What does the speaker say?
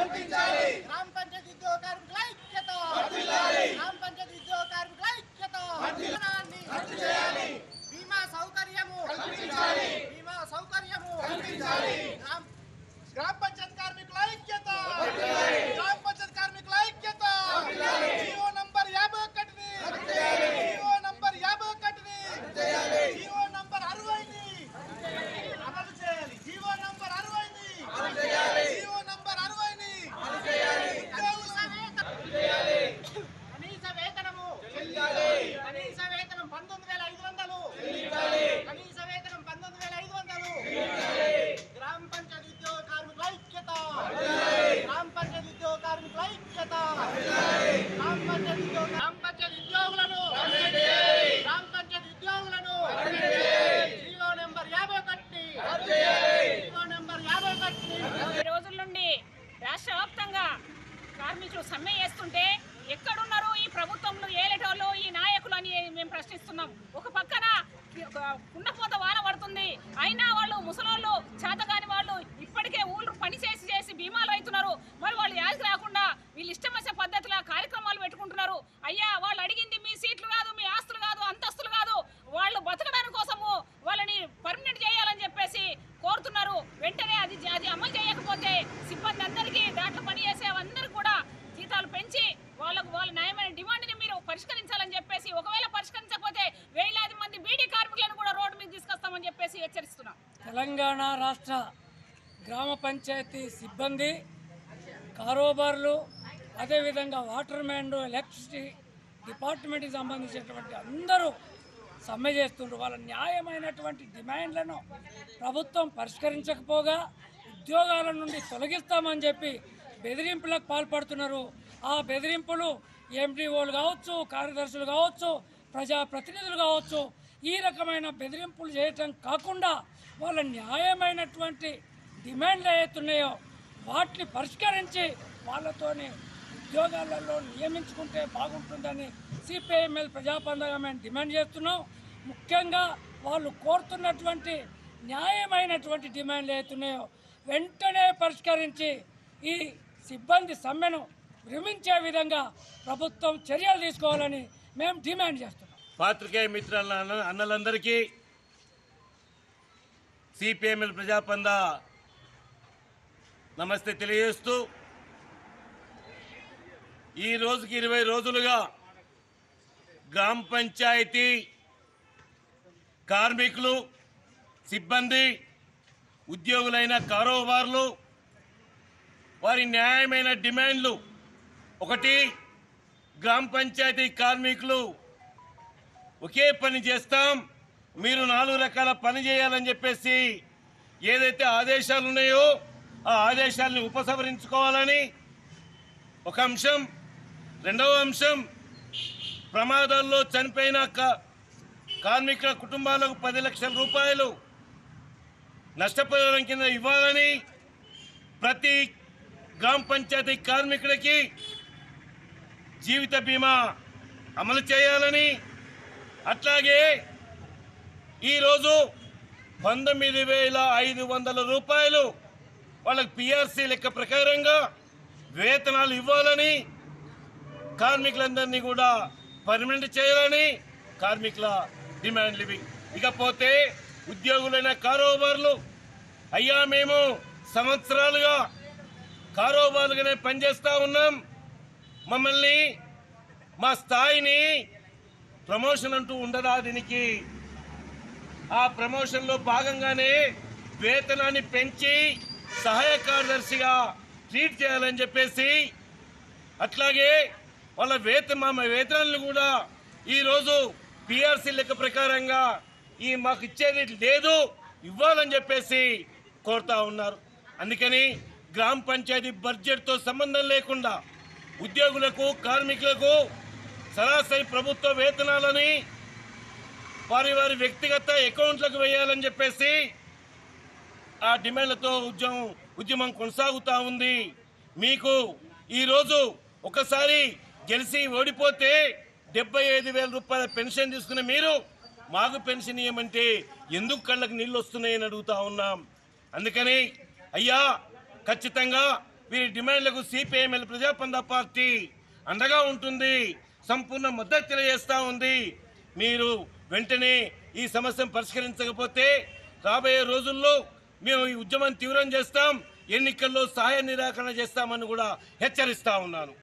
గ్రామ పంచాయతీ ఉద్యోగ కార్మికుల ఐక్యత గ్రామ పంచాయతీ ఉద్యోగ కార్మికుల ఐక్యత వేతనాన్ని బీమా సౌకర్యము బీమా సౌకర్యము గ్రామ గ్రామ పంచాయతీ కార్మికుల ఐక్యత గ్రామ పంచాయతీ కార్మికుల ఐక్యత జీవో నంబర్ యాభై ఒకటిని జీవో నంబర్ యాభై ఒకటిని జీవో నంబర్ అరవైని అమలు చేయాలి జీవో నంబర్ అరవైని జీవో నంబర్ అరవైని కనీస వేతనం కనీస వేతనము కనీస వేతనం పంతొమ్మిది వేల ఐదు వందలు కనీస వేతనం పంతొమ్మిది వేల ఐదు వందలు గ్రామ పంచాయతీ ఉద్యోగ కార్మికుల ఐక్యత గ్రామ పంచాయతీ ఉద్యోగ కార్మికుల ఐక్యత గ్రామ పంచాయతీ ఉద్యోగ గ్రామ పంచాయతీ ఉద్యోగులను గ్రామ పంచాయతీ ఉద్యోగులను జీవో నెంబర్ యాభై ఒకటి జీవో నెంబర్ యాభై ఒకటి ఈ రోజుల నుండి రాష్ట్ర వ్యాప్తంగా కార్మికులు సమ్మె చేస్తుంటే ఎక్కడున్నారు ఈ ప్రభుత్వంలో ఏలేటోళ్ళు ఈ నాయకులు అని మేము ప్రశ్నిస్తున్నాం ఒక పక్కన కుండపోత వాన పడుతుంది అయినా వాళ్ళు ముసలోళ్ళు చేతగాని వాళ్ళు ఇప్పటికే ఊళ్ళు పని చేసి చేసి బీమాలు అవుతున్నారు మరి వాళ్ళు యాది రాకుండా వీళ్ళు ఇష్టం వచ్చే పద్ధతిలో కార్యక్రమాలు పెట్టుకుంటున్నారు అయ్యా వాళ్ళు అడిగింది మీ సీట్లు కాదు మీ ఆస్తులు కాదు అంతస్తులు కాదు వాళ్ళు బతకడానికి కోసము వాళ్ళని పర్మనెంట్ చేయాలని చెప్పేసి కోరుతున్నారు వెంటనే అది అది అమలు చేయకపోతే సిబ్బంది అందరికీ దాంట్లో పనిచేసే అందరూ కూడా జీతాలు పెంచి వాళ్ళకు వాళ్ళ న్యాయమైన డిమాండ్ని మీరు పరిష్కరించాలని చెప్పేసి ఒకవేళ పరిష్కరించకపోతే వేలాది మంది బీడీ కార్మికులను కూడా రోడ్డు మీద తీసుకొస్తామని చెప్పేసి హెచ్చరిస్తున్నాం తెలంగాణ రాష్ట్ర గ్రామ పంచాయతీ సిబ్బంది కారోబార్లు అదేవిధంగా వాటర్ మ్యాన్ ఎలక్ట్రిసిటీ డిపార్ట్మెంట్కి సంబంధించినటువంటి అందరూ సమ్మె చేస్తుండ్రు వాళ్ళ న్యాయమైనటువంటి డిమాండ్లను ప్రభుత్వం పరిష్కరించకపోగా ఉద్యోగాల నుండి తొలగిస్తామని చెప్పి బెదిరింపులకు పాల్పడుతున్నారు ఆ బెదిరింపులు ఎండిఓలు కావచ్చు కార్యదర్శులు కావచ్చు ప్రజాప్రతినిధులు కావచ్చు ఈ రకమైన బెదిరింపులు చేయటం కాకుండా వాళ్ళ న్యాయమైనటువంటి డిమాండ్లు ఏవైతున్నాయో వాటిని పరిష్కరించి వాళ్ళతోని ఉద్యోగాలలో నియమించుకుంటే బాగుంటుందని సిపిఐఎంఎల్ ప్రజాపందగా మేము డిమాండ్ చేస్తున్నాం ముఖ్యంగా వాళ్ళు కోరుతున్నటువంటి న్యాయమైనటువంటి డిమాండ్లు ఏవైతున్నాయో వెంటనే పరిష్కరించి ఈ సిబ్బంది సమ్మెను విరమించే విధంగా ప్రభుత్వం చర్యలు తీసుకోవాలని మేము డిమాండ్ చేస్తున్నాం పాత్రికేయ మిత్రుల అన్న- అన్నలందరికీ సిపిఎంఎల్ ప్రజాపంద నమస్తే తెలియజేస్తూ ఈ రోజుకి ఇరవై రోజులుగా గ్రామ పంచాయతీ కార్మికులు సిబ్బంది ఉద్యోగులైన కారోబార్లు వారి న్యాయమైన డిమాండ్లు ఒకటి గ్రామ పంచాయతీ కార్మికులు ఒకే పని చేస్తాం మీరు నాలుగు రకాల పని చేయాలని చెప్పేసి ఏదైతే ఆదేశాలు ఉన్నాయో ఆ ఆదేశాలను ఉపసంహరించుకోవాలని ఒక అంశం రెండవ అంశం ప్రమాదాల్లో చనిపోయిన కా- కార్మికుల కుటుంబాలకు పది లక్షల రూపాయలు నష్టపరిహారం కింద ఇవ్వాలని ప్రతి గ్రామ పంచాయతీ కార్మికుడికి జీవిత బీమా అమలు చేయాలని అట్లాగే ఈరోజు పంతొమ్మిది వేల ఐదు వందల రూపాయలు వాళ్ళకి పిఆర్సీ లెక్క ప్రకారంగా వేతనాలు ఇవ్వాలని కార్మికులందరినీ కూడా పర్మనెంట్ చేయాలని కార్మికుల డిమాండ్లు ఇవి ఇకపోతే ఉద్యోగులైన కారోబార్లు అయ్యా మేము సంవత్సరాలుగా కారోబార్లుగానే పనిచేస్తా ఉన్నాం మమ్మల్ని మా స్థాయిని ప్రమోషన్ అంటూ ఉండదా దీనికి ఆ ప్రమోషన్లో భాగంగానే వేతనాన్ని పెంచి సహాయ కార్యదర్శిగా ట్రీట్ చేయాలని చెప్పేసి అట్లాగే వాళ్ళ వేతన మా వేతనాలను కూడా ఈరోజు పిఆర్సీ లెక్క ప్రకారంగా ఈ మాకు ఇచ్చేది లేదు ఇవ్వాలని చెప్పేసి కోరుతా ఉన్నారు అందుకని గ్రామ పంచాయతీ బడ్జెట్తో సంబంధం లేకుండా ఉద్యోగులకు కార్మికులకు సరాసరి ప్రభుత్వ వేతనాలని వారి వారి వ్యక్తిగత అకౌంట్లకు వేయాలని చెప్పేసి ఆ డిమాండ్లతో ఉద్యమం ఉద్యమం కొనసాగుతా ఉంది మీకు ఈరోజు ఒకసారి గెలిచి ఓడిపోతే డెబ్బై ఐదు వేల రూపాయల పెన్షన్ తీసుకున్న మీరు మాకు పెన్షన్ ఇవ్వమంటే ఎందుకు కళ్ళకు నీళ్ళు వస్తున్నాయని అడుగుతా ఉన్నాం అందుకని అయ్యా ఖచ్చితంగా వీరి డిమాండ్లకు సిపిఐఎంఎల్ ప్రజాపంద పార్టీ అండగా ఉంటుంది సంపూర్ణ మద్దతు తెలియజేస్తా ఉంది మీరు వెంటనే ఈ సమస్యను పరిష్కరించకపోతే రాబోయే రోజుల్లో మేము ఈ ఉద్యమం తీవ్రం చేస్తాం ఎన్నికల్లో సహాయ నిరాకరణ చేస్తామని కూడా హెచ్చరిస్తా ఉన్నాను